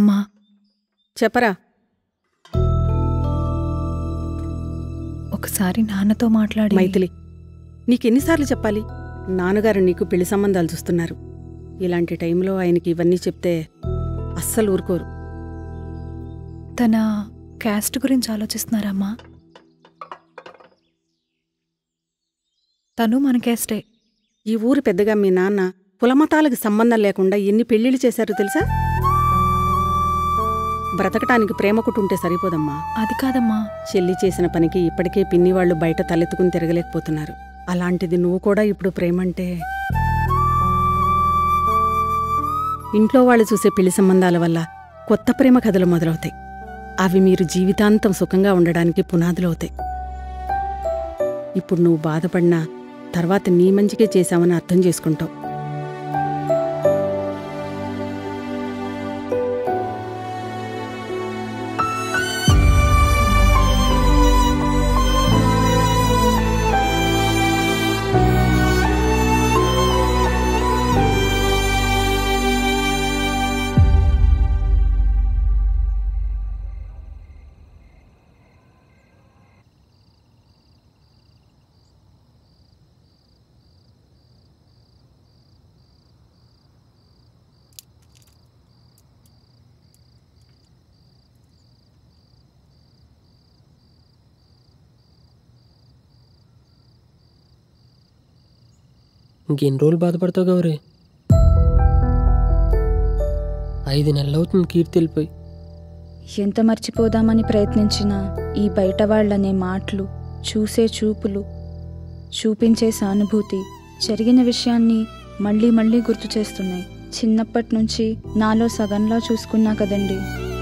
అమ్మా చెప్పరా ఒకసారి నాన్నతో మాట్లాడి మైథిలి నీకెన్నిసార్లు చెప్పాలి నాన్నగారు నీకు పెళ్లి సంబంధాలు చూస్తున్నారు ఇలాంటి టైంలో ఆయనకి ఇవన్నీ చెప్తే అస్సలు ఊరుకోరు తన క్యాస్ట్ గురించి ఆలోచిస్తున్నారమ్మా తను మన క్యాస్టే ఈ ఊరు పెద్దగా మీ నాన్న కులమతాలకు సంబంధం లేకుండా ఎన్ని పెళ్లిళ్ళు చేశారో తెలుసా బ్రతకటానికి ప్రేమ కుటుంటే సరిపోదమ్మా అది కాదమ్మా చెల్లి చేసిన పనికి ఇప్పటికే పిన్ని వాళ్ళు బయట తలెత్తుకుని తిరగలేకపోతున్నారు అలాంటిది నువ్వు కూడా ఇప్పుడు ప్రేమంటే ఇంట్లో వాళ్ళు చూసే పెళ్లి సంబంధాల వల్ల కొత్త ప్రేమ కథలు మొదలవుతాయి అవి మీరు జీవితాంతం సుఖంగా ఉండడానికి పునాదులవుతాయి ఇప్పుడు నువ్వు బాధపడినా తర్వాత నీ మంచికే చేశామని అర్థం చేసుకుంటావు ఇంకెన్ని రోజులు బాధపడతావు గౌరీ ఐదు నెలలు అవుతుంది కీర్తి వెళ్ళిపోయి ఎంత మర్చిపోదామని ప్రయత్నించినా ఈ బయట వాళ్ళనే మాటలు చూసే చూపులు చూపించే సానుభూతి జరిగిన విషయాన్ని మళ్ళీ మళ్ళీ గుర్తు చేస్తున్నాయి చిన్నప్పటి నుంచి నాలో సగంలా చూసుకున్నా కదండి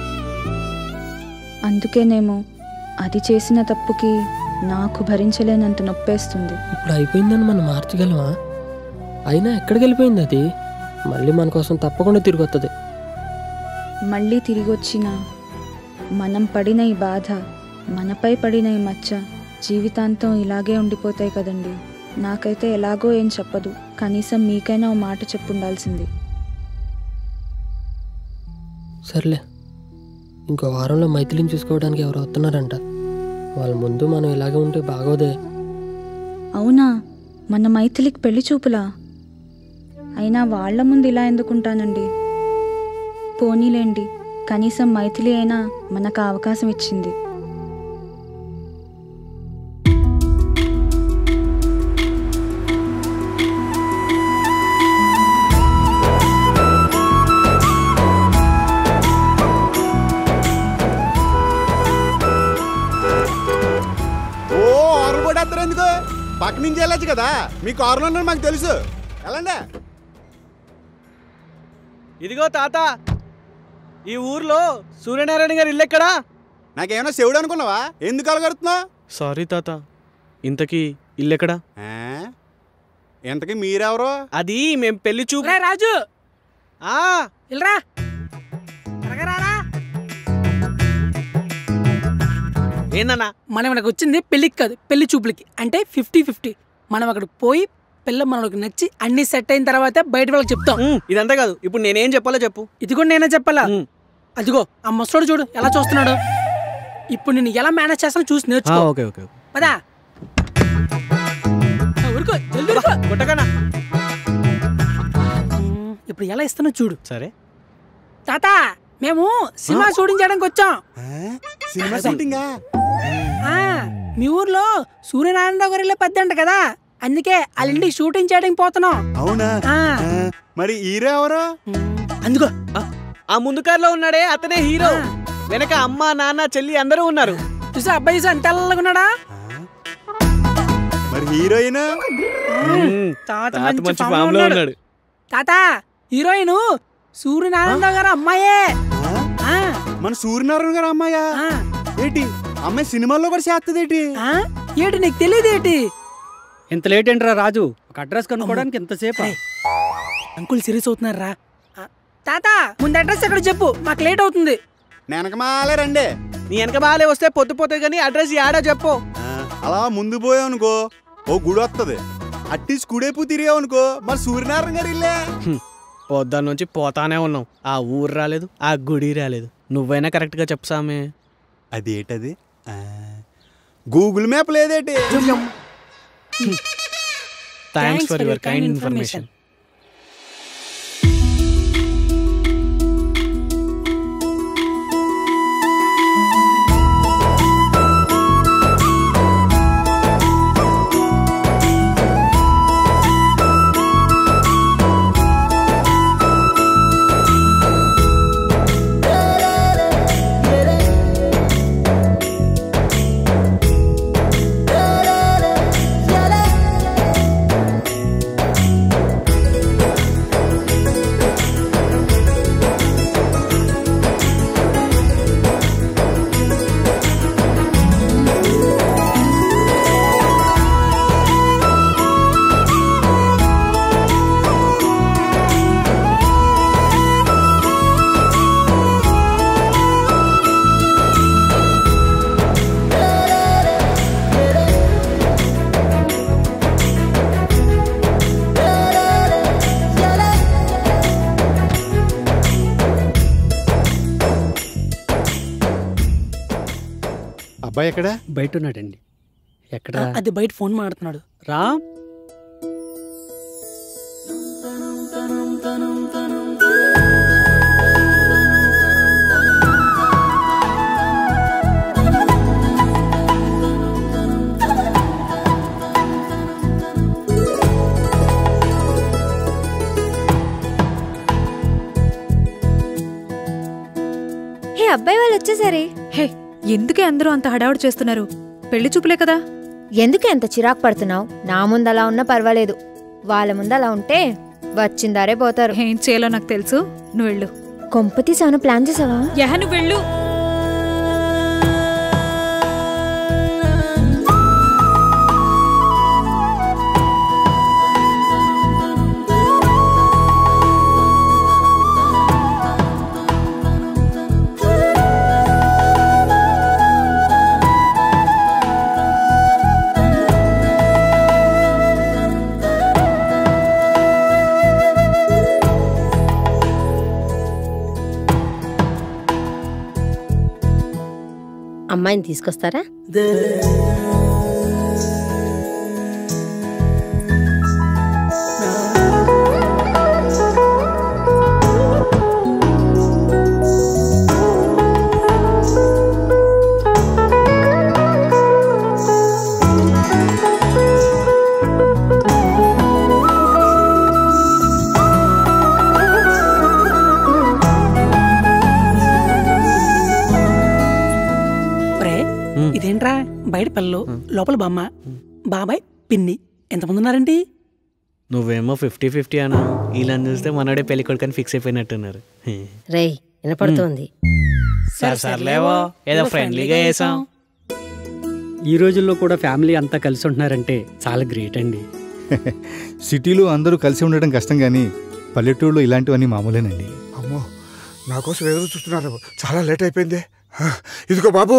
అందుకేనేమో అది చేసిన తప్పుకి నాకు భరించలేనంత నొప్పేస్తుంది ఇప్పుడు అయిపోయిందని మనం మార్చగలమా అయినా ఎక్కడికి వెళ్ళిపోయింది అది మళ్ళీ మన కోసం తప్పకుండా తిరిగి వస్తుంది మళ్ళీ తిరిగొచ్చిన మనం పడిన ఈ బాధ మనపై పడిన ఈ మచ్చ జీవితాంతం ఇలాగే ఉండిపోతాయి కదండి నాకైతే ఎలాగో ఏం చెప్పదు కనీసం మీకైనా ఓ మాట చెప్పుండాల్సింది సర్లే ఇంకో వారంలో మైథిలిని చూసుకోవడానికి ఎవరు వస్తున్నారంట వాళ్ళ ముందు మనం ఇలాగే ఉంటే బాగోదే అవునా మన మైథిలికి పెళ్లి చూపులా అయినా వాళ్ళ ముందు ఇలా ఎందుకుంటానండి పోనీలేండి కనీసం మైథిలి అయినా మనకు ఆ అవకాశం ఇచ్చింది ఓ ఆర్డర్ కొట్టేస్తారు ఎందుకు పక్క నుంచి వెళ్ళొచ్చు కదా మీ కారులో ఉన్నారని మాకు తెలుసు వెళ్ళండి ఇదిగో తాత ఈ ఊర్లో సూర్యనారాయణ గారి ఇల్లు ఎక్కడా నాకేమైనా శివుడు అనుకున్నావా ఎందుకు అలగడుతున్నావు సారీ తాత ఇంతకీ ఇల్లు ఎక్కడా ఇంతకీ మీరెవరు అది మేం పెళ్లి చూపు రే రాజు ఆ ఇల్రా త్వరగా రారా ఏందన్నా మనం ఇక్కడికి వచ్చింది పెళ్ళికి కాదు పెళ్లి చూపులకి అంటే ఫిఫ్టీ ఫిఫ్టీ మనం అక్కడికి పోయి పిల్ల మనకు నచ్చి అన్ని సెట్ అయిన తర్వాత బయట వాళ్ళకి చెప్తాం ఉమ్, ఇదంతా కాదు ఇప్పుడు నేనేం చెప్పాలో చెప్పు ఇది కూడా నేనే చెప్పాలా ఉమ్. అదిగో ఆ ముసలోడు చూడు ఎలా చూస్తున్నాడు ఇప్పుడు నేను ఎలా మేనేజ్ చేస్తానో చూసి ఆ, నేర్చుకో ఓకే ఓకే ఓకే. పదా ఆ, ఊరుకో జల్దీ ఊరుకో. కొట్టకనా ఉమ్, ఇప్పుడు ఎలా ఇస్తానో చూడు సరే తాత మేము సినిమా షూటింగ్ చేయడానికి వచ్చాం సినిమా షూటింగా ఆ, మీ ఊర్లో సూర్యనారాయణరావు గారి ఇల్లు పెద్ద అంట కదా అందుకే వాళ్ళ ఇంటికి షూటింగ్ చేయడానికి పోతున్నాం అవునా ఆ, ఆ, మరి హీరో ఎవరు అందుకో ఆ ముందు కారులో ఉన్నాడే అతనే హీరో వెనక అమ్మ నాన్న చెల్లి అందరూ ఉన్నారు చూసా అబ్బాయి చూసా ఎంత తెల్లగున్నాడా మరి హీరోయిన్ ఉమ్, తాత తాత మంచి మంచి ఫామ్ లో ఫామ్ లో ఉన్నాడు. ఉన్నాడు తాత హీరోయిన్ సూర్యనారాయణరావు గారు అమ్మాయే ఆ, మన సూర్యనారాయణ గారు అమ్మాయా ఆ, ఏంటి అమ్మాయి సినిమాల్లో కూడా చేస్తుంది ఏంటి ఆ, ఏంటి నీకు తెలియదు ఏంటి ఇంత లేట్ ఏంట్రా రాజు ఒక అడ్రస్ కనుక్కోవడానికి ఎంతసేపు రేయ్, అంకుల్ సీరియస్ అవుతున్నారా ఆ, తాత ముందు అడ్రస్ ఎక్కడ చెప్పు మాకు లేట్ అవుతుంది వెనకమాలే రండి నీ వెనక బాగాలే వస్తే పొద్దు పోతుంది కానీ అడ్రస్ యాడో చెప్పు ఆ, అలా ముందు పోయావనుకో ఓ గుడి వస్తుంది అట్టించి కుడేపు తిరిగావనుకో మన సూర్యనారాయణ గారు ఇల్లే పొద్దున్న నుంచి పోతానే ఉన్నాం ఆ ఊరు రాలేదు ఆ గుడి రాలేదు నువ్వైనా కరెక్ట్గా చెప్పు సామి అదేటది ఆ, గూగుల్ మ్యాప్ లేదేటి thanks for your kind information అబ్బాయి ఎక్కడ బయట ఉన్నాడండి ఎక్కడ అది బయట ఫోన్ మాడుతున్నాడు రా హే అబ్బాయి వాళ్ళు వచ్చేసరి హే ఎందుకే అందరూ అంత హడావుడు చేస్తున్నారు పెళ్లి చూపులే కదా ఎందుకు ఎంత చిరాకు పడుతున్నావు నా ముందు అలా ఉన్నా పర్వాలేదు వాళ్ళ ముందు అలా ఉంటే వచ్చిందారే పోతారు ఏం చేయాలో నాకు తెలుసు నువ్వు వెళ్ళు కొంపతీసి ఏమైనా ప్లాన్ చేసావా యహ నువ్వు వెళ్ళు అమ్మాయిని తీసుకొస్తారా ఒరే ఇదేంట్రా బయట పిల్లలు లోపల బామ్మ బాబాయ్ పిన్ని ఎంతమంది ఉన్నారండి నువ్వేమో ఫిఫ్టీ ఫిఫ్టీ అన్నా వీళ్ళని చూస్తే మనోడే పెళ్లి కొడుకని ఫిక్స్ అయిపోయినట్టున్నారు రేయ్ వినపడుతోంది సార్ సర్లేవో ఏదో ఫ్రెండ్లీగా వేసాం ఈ రోజుల్లో కూడా ఫ్యామిలీ అంతా కలిసి ఉంటున్నారంటే చాలా గ్రేట్ అండి సిటీలో అందరూ కలిసి ఉండడం కష్టం కానీ పల్లెటూరులో ఇలాంటివన్నీ మామూలేనండి అమ్మో నా కోసం ఎదురు చూస్తున్నారు చాలా లేట్ అయిపోయింది హ, ఇదిగో బాబు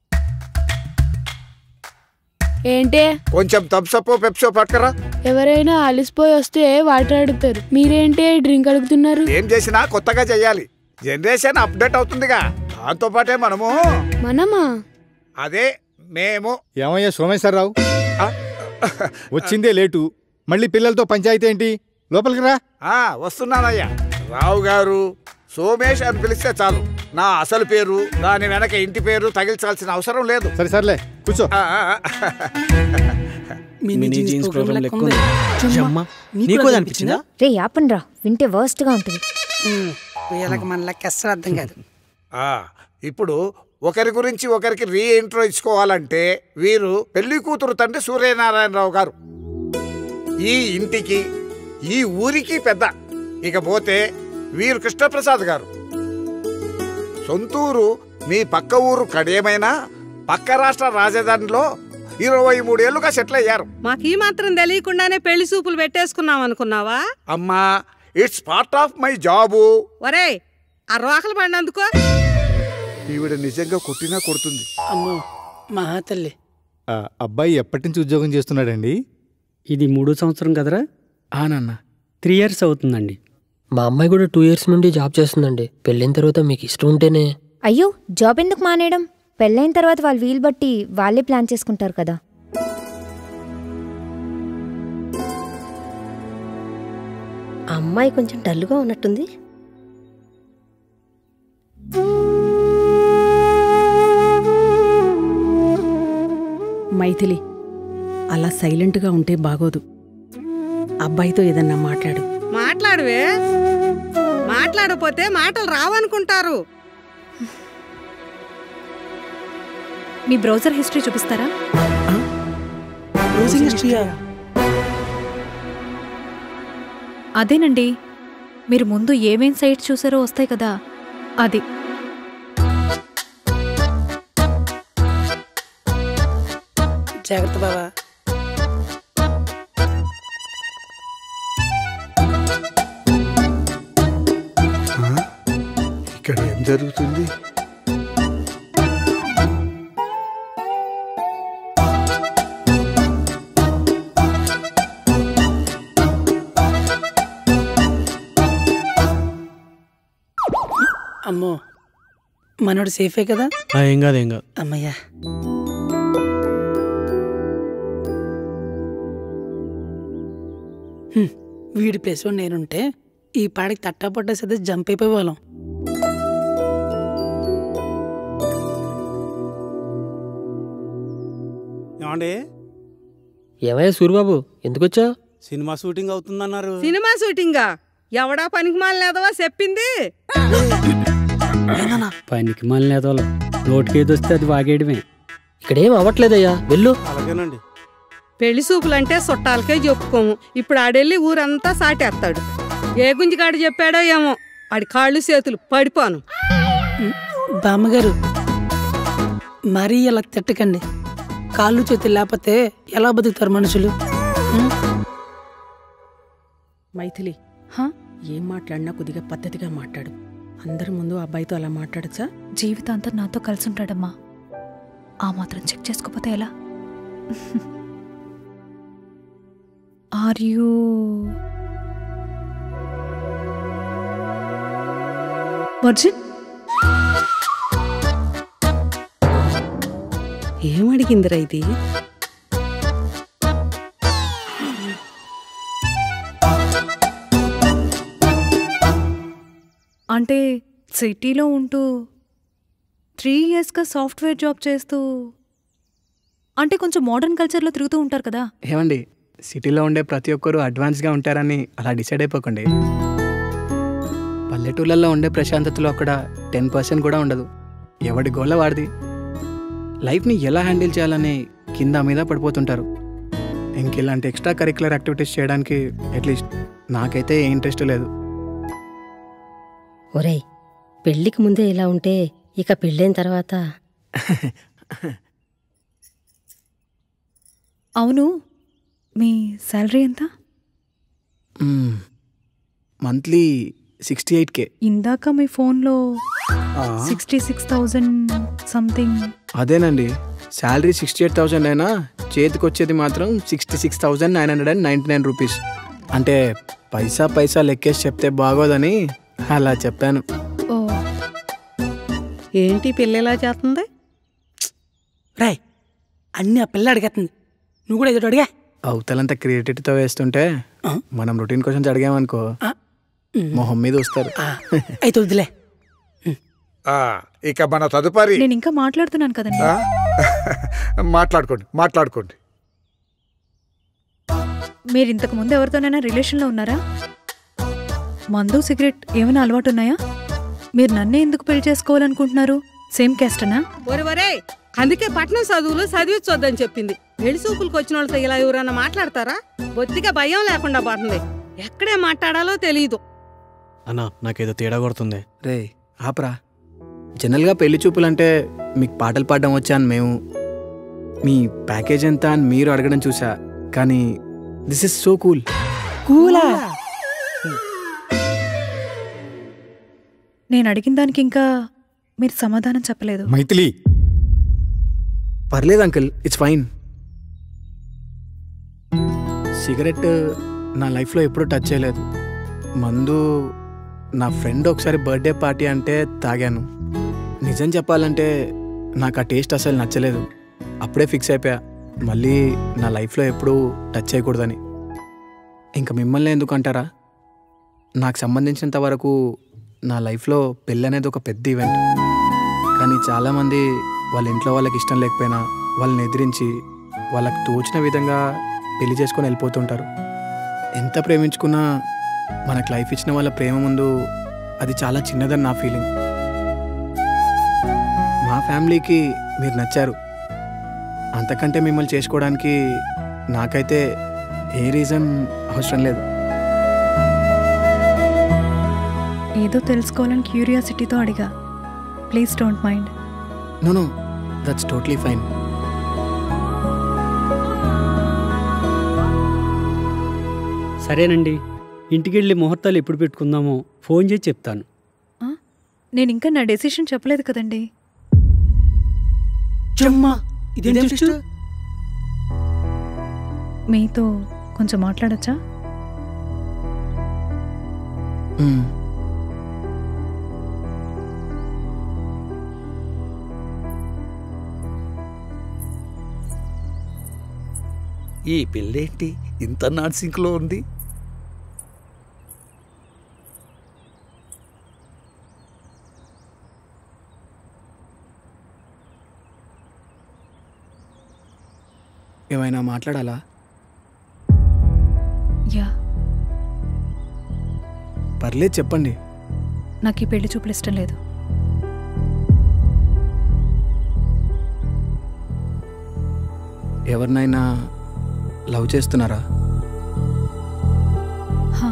ఏంటే కొంచెం థమ్సప్ పెప్సో పట్టుకరా ఎవరైనా అలిసిపోయి వస్తే వాటర్ అడుగుతారు మీరేంటి డ్రింక్ అడుగుతున్నారు ఏం చేసినా కొత్తగా చెయ్యాలి జనరేషన్ అప్డేట్ అవుతుందిగా దాంతో పాటే మనము మనమా అదే మేము ఏమయ్యా సోమేశ్వరరావు వచ్చిందే లేటు మళ్ళీ పిల్లలతో పంచాయతీ ఏంటి లోపలికి రా ఆ వస్తున్నానయ్యా రావు గారు సోమేష్ అని పిలిస్తే చాలు నా అసలు పేరు దాని వెనక ఇంటి పేరు తగిల్చాల్సిన అవసరం లేదు సరే సర్లే కూర్చో ఆ, ఆ, ఆ. మినీ జీన్స్ ప్రోగ్రామ్ లెక్క ఉంది జమ్మ నీకు అది అనిపించిందా రే యాపండ్రా వింటే వర్స్ట్ గా ఉంటుంది వీళ్ళకి మన లెక్క అస్సలు అర్థం కాదు ఆ, ఇప్పుడు ఒకరి గురించి ఒకరికి రీ ఇంట్రో ఇచ్చుకోవాలంటే వీరు పెళ్లి కూతురు తండ్రి సూర్యనారాయణరావు గారు ఈ ఇంటికి ఈ ఊరికి పెద్ద ఇకపోతే వీరు కృష్ణప్రసాద్ గారు సొంతూరు మీ పక్క ఊరు కడేమైనా పక్క రాష్ట్ర రాజధానిలో ఇరవై మూడేళ్లుగా సెటిల్ అయ్యారు మాకు ఈ మాత్రం తెలియకుండానే పెళ్లి సూపులు పెట్టేసుకున్నాం అనుకున్నావా అమ్మా it's part of my job ఒరేయ్ ఆ రోకలు పడినందుకో ఈవిడ నిజంగా కొట్టినా కొడుతుంది అమ్మో మహా తల్లి ఆ, అబ్బాయి ఎప్పటి నుంచి ఉద్యోగం చేస్తున్నాడండి ఇది మూడో సంవత్సరం కదరా ఆ నాన్న త్రీ ఇయర్స్ అవుతుందండి మా అమ్మాయి కూడా టూ ఇయర్స్ నుండి జాబ్ చేస్తుందండి పెళ్ళైన తర్వాత మీకు ఇష్టం ఉంటేనే అయ్యో జాబ్ ఎందుకు మానేయడం పెళ్ళైన తర్వాత వాళ్ళు వీలు బట్టి వాళ్ళే ప్లాన్ చేసుకుంటారు కదా ఆ అమ్మాయి కొంచెం డల్గా ఉన్నట్టుంది మైథిలి అలా సైలెంట్గా ఉంటే బాగోదు అబ్బాయితో ఏదన్నా మాట్లాడు మాట్లాడవే మాట్లాడపోతే మాటలు రావనుకుంటారు మీ బ్రౌజర్ హిస్టరీ చూపిస్తారా బ్రౌజింగ్ హిస్టరీయా అదేనండి మీరు ముందు ఏమేం సైట్ చూసారో వస్తాయి కదా అది జాగ్రత్త బావా ఇక్కడ ఏం జరుగుతుంది అమ్మో మనోడు సేఫే కదా ఆ, ఏం కాదు ఏం కాదు అమ్మయ్యా హ్మ్, వీడి ప్లేస్లో నేనుంటే ఈ పాడికి తట్టా పట్టేసేది జంప్ అయిపోయే వాళ్ళం ఏమండి ఏమయ్యా సూరిబాబు ఎందుకు వచ్చావు సినిమా షూటింగ్ అవుతుందన్నారు సినిమా షూటింగా ఎవడా పనికి మాలనేదవా చెప్పింది పనికి మళ్ళీ నేతలు నోటికేది వస్తే అది వాగేయడమే ఇక్కడేం అవ్వట్లేదయ్యా వెళ్ళు అలాగేనండి పెళ్లి సూపులంటే చుట్టాలకే చెప్పుకోము ఇప్పుడు ఆడెళ్ళి ఊరంతా సాటేస్తాడు ఏ గుంజిగాడు చెప్పాడో ఏమో ఆడి కాళ్ళు చేతులు పడిపోను బామ్మగారు మరీ ఇలా తిట్టకండి కాళ్ళు చేతులు లేకపోతే ఎలా బతుకుతారు మనుషులు హ్మ్? మైథిలి ఏం మాట్లాడినా కొద్దిగా పద్ధతిగా మాట్లాడు అందరి ముందు ఆ అబ్బాయితో అలా మాట్లాడచ్చా జీవితాంతం నాతో కలిసి ఉంటాడమ్మా ఆ మాత్రం చెక్ చేసుకోపోతే ఎలా ఆర్ యూ వర్జిన్ ఏమడిగిందిరా ఇది అంటే సిటీలో ఉంటూ త్రీ ఇయర్స్గా సాఫ్ట్వేర్ జాబ్ చేస్తూ అంటే కొంచెం మోడర్న్ కల్చర్లో తిరుగుతూ ఉంటారు కదా ఏమండి సిటీలో ఉండే ప్రతి ఒక్కరూ అడ్వాన్స్గా ఉంటారని అలా డిసైడ్ అయిపోకండి పల్లెటూళ్ళల్లో ఉండే ప్రశాంతతలో అక్కడ టెన్ పర్సెంట్ కూడా ఉండదు ఎవడి గోళ్ళ వాడిది లైఫ్ని ఎలా హ్యాండిల్ చేయాలని కింద మీద పడిపోతుంటారు ఇంక ఇలాంటి ఎక్స్ట్రా కరిక్యులర్ యాక్టివిటీస్ చేయడానికి అట్లీస్ట్ నాకైతే ఏ ఇంట్రెస్ట్ లేదు ఒరేయ్ పెళ్ళికి ముందే ఇలా ఉంటే ఇక పెళ్ళైన తర్వాత అవును మీ శాలరీ ఎంత మంత్లీ సిక్స్టీ ఎయిట్ కే ఇందాక మీ ఫోన్లో సిక్స్టీ సిక్స్ థౌజండ్ సంథింగ్ అదేనండి శాలరీ సిక్స్టీ ఎయిట్ థౌజండ్ అయినా చేతికి వచ్చేది మాత్రం sixty six thousand nine hundred and ninety nine rupees అంటే పైసా పైసా లెక్కేసి చెప్తే బాగోదని అలా చెప్పాను ఓ ఏంటి పిల్లలా చేస్తుంది రాయ్ అన్ని ఆ పిల్ల అడిగేస్తుంది నువ్వు కూడా ఎదుటి అడిగా అవతలంతా క్రియేటివిటీతో వేస్తుంటే మనం రొటీన్ క్వశ్చన్స్ అడిగామనుకో మొహం మీద వస్తారు అయితే వద్దులే ఆ, ఇక మన తదుపరి నేను ఇంకా మాట్లాడుతున్నాను కదండి ఆ? మాట్లాడుకోండి మాట్లాడుకోండి మీరు ఇంతకు ముందు ఎవరితోనైనా రిలేషన్లో ఉన్నారా మందు సిగరెట్ ఏమైనా అలవాటు ఉన్నాయా మీరు నన్నే ఎందుకు పెళ్లి చేసుకోవాలనుకుంటున్నారు సేమ్ క్యాస్టనా ఒరే ఒరే అందుకే పట్నం చదువులు చదివించొద్దని చెప్పింది పెళ్లి చూపులకు వచ్చిన వాళ్ళతో ఇలా ఎవరన్నా మాట్లాడతారా బొత్తిగా భయం లేకుండా పోతుంది ఎక్కడే మాట్లాడాలో తెలియదు అన్నా నాకేదో తేడా కొడుతుంది రే ఆపరా జనరల్గా పెళ్లి చూపులంటే మీకు పాటలు పాడడం వచ్చా అని మేము మీ ప్యాకేజ్ ఎంత అని మీరు అడగడం చూసా కానీ దిస్ ఇస్ సో కూల్ కూలా నేను అడిగిన దానికి ఇంకా మీరు సమాధానం చెప్పలేదు మైథిలి పర్లేదు అంకుల్ ఇట్స్ ఫైన్ సిగరెట్ నా లైఫ్లో ఎప్పుడూ టచ్ చేయలేదు మందు నా ఫ్రెండ్ ఒకసారి బర్త్డే పార్టీ అంటే తాగాను నిజం చెప్పాలంటే నాకు ఆ టేస్ట్ అసలు నచ్చలేదు అప్పుడే ఫిక్స్ అయిపోయా మళ్ళీ నా లైఫ్లో ఎప్పుడూ టచ్ చేయకూడదని ఇంకా మిమ్మల్ని ఎందుకు అంటారా నాకు సంబంధించినంత వరకు నా లైఫ్లో పెళ్ళి అనేది ఒక పెద్ద ఈవెంట్ కానీ చాలామంది వాళ్ళ ఇంట్లో వాళ్ళకి ఇష్టం లేకపోయినా వాళ్ళని ఎదిరించి వాళ్ళకి తోచిన విధంగా పెళ్లి చేసుకొని వెళ్ళిపోతుంటారు ఎంత ప్రేమించుకున్నా మనకు లైఫ్ ఇచ్చిన వాళ్ళ ప్రేమ ముందు అది చాలా చిన్నదని నా ఫీలింగ్ మా ఫ్యామిలీకి మీరు నచ్చారు అంతకంటే మిమ్మల్ని చేసుకోవడానికి నాకైతే ఏ రీజన్ అవసరం లేదు ఏదో తెలుసుకోవాలని క్యూరియాసిటీతో అడిగా please don't mind no no that's totally fine సరేనండి ఇంటికి వెళ్ళి ముహూర్తాలు ఎప్పుడు పెట్టుకుందామో ఫోన్ చేసి చెప్తాను నేను ఇంకా నా డెసిషన్ చెప్పలేదు కదండి జమ్మా ఇదేం twist? మీతో కొంచెం మాట్లాడచ్చా ఈ పెళ్ళేంటి ఇంత నాట్ సింక్లో ఉంది ఏమైనా మాట్లాడాలా యా పర్లేదు చెప్పండి నాకు ఈ పెళ్లి చూపులు ఇష్టం లేదు ఎవరినైనా లవ్ చేస్తున్నారా హా,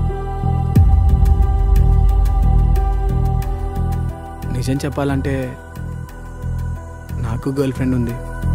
నిజం చెప్పాలంటే నాకు గర్ల్ ఫ్రెండ్ ఉంది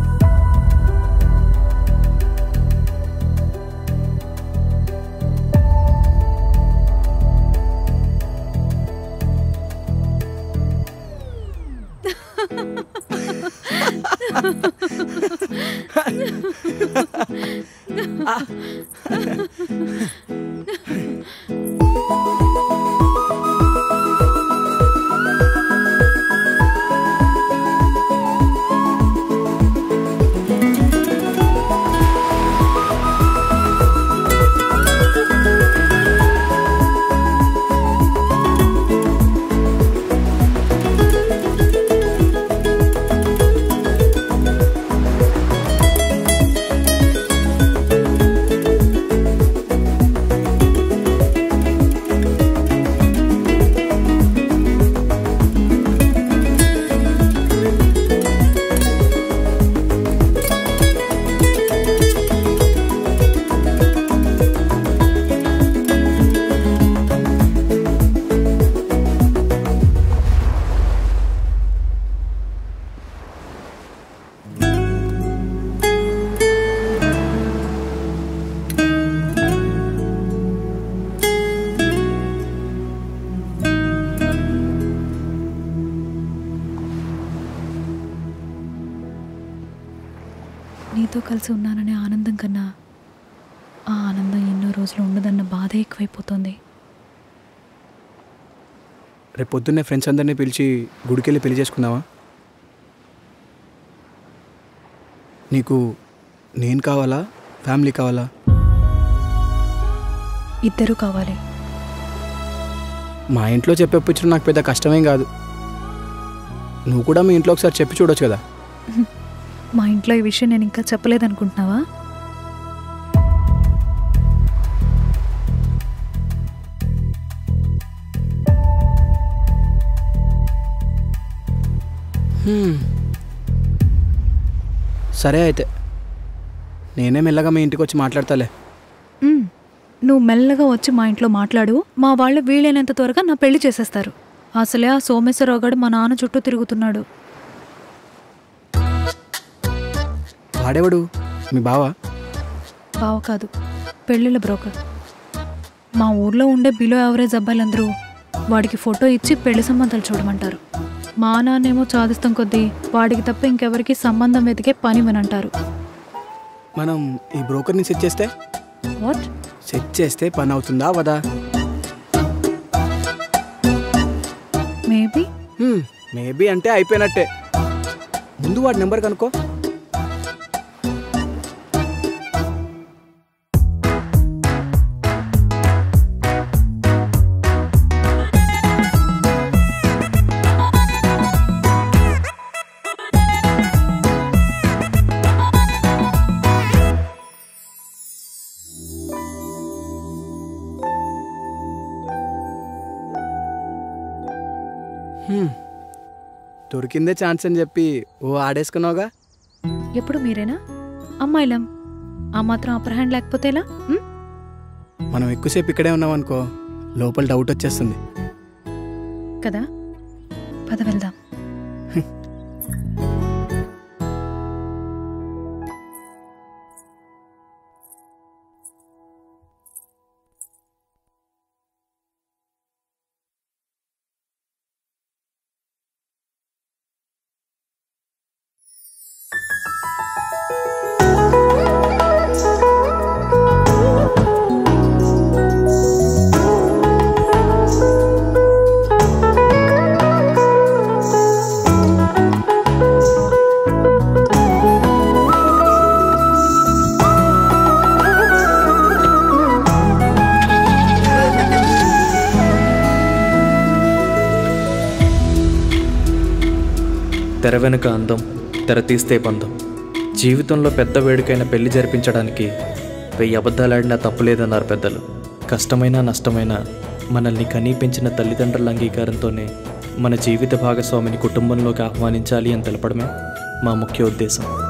నీతో కలిసి ఉన్నాననే ఆనందం కన్నా ఆ ఆనందం ఎన్నో రోజులు ఉండదన్న బాధ ఎక్కువైపోతుంది రేపు పొద్దున్నే ఫ్రెండ్స్ అందరినీ పిలిచి గుడికెళ్ళి పెళ్లి చేసుకుందామా నీకు నేను కావాలా ఫ్యామిలీ కావాలా ఇద్దరూ కావాలి మా ఇంట్లో చెప్పొప్పించడం నాకు పెద్ద కష్టమేం కాదు నువ్వు కూడా మీ ఇంట్లో ఒకసారి చెప్పి చూడొచ్చు కదా మా ఇంట్లో ఈ విషయం నేను ఇంకా చెప్పలేదనుకుంటున్నావా హ్మ్. సరే అయితే నేనే మెల్లగా మీ ఇంటికి వచ్చి మాట్లాడతాలే మ్, నువ్వు మెల్లగా వచ్చి మా ఇంట్లో మాట్లాడు మా వాళ్ళు వీలైనంత త్వరగా నా పెళ్లి చేసేస్తారు అసలే ఆ సోమేశ్వరరావు గారు మా నాన్న చుట్టూ తిరుగుతున్నాడు వాడేవాడు మీ బావా బావ కాదు పెళ్ళిళ్ళ బ్రోకర్ మా ఊర్లో ఉండే బిలో యావరేజ్ అబ్బాయిలందరూ వాడికి ఫోటో ఇచ్చి పెళ్లి సంబంధాలు చూడమంటారు మా నాన్నేమో చాదిస్తాం కొద్దీ వాడికి తప్ప ఇంకెవరికి సంబంధం వెతికే పని వినంటారు మనం ఈ బ్రోకర్ని సెట్ చేస్తే వాట్ సెట్ చేస్తే పని అవుతుందా వదా మేబీ అంటే అయిపోయినట్టే ముందు వాడి నెంబర్ కనుక్కో హ్మ్. దొరికిందే ఛాన్స్ అని చెప్పి ఓ ఆడేసుకున్నావుగా ఎప్పుడు మీరేనా అమ్మాయిలం ఆ మాత్రం అప్పర్ హ్యాండ్ లేకపోతే ఎలా ఉం? మనం ఎక్కువసేపు ఇక్కడే ఉన్నాం అనుకో లోపల డౌట్ వచ్చేస్తుంది కదా పద వెళ్దాం తెర వెనుక అందం తెర తీస్తే బంధం జీవితంలో పెద్ద వేడుకైన పెళ్లి జరిపించడానికి వెయ్యి అబద్ధాలాడినా తప్పులేదన్నారు పెద్దలు కష్టమైన నష్టమైన మనల్ని కనీ పెంచిన తల్లిదండ్రుల అంగీకారంతోనే మన జీవిత భాగస్వామిని కుటుంబంలోకి ఆహ్వానించాలి అని తెలపడమే మా ముఖ్య ఉద్దేశం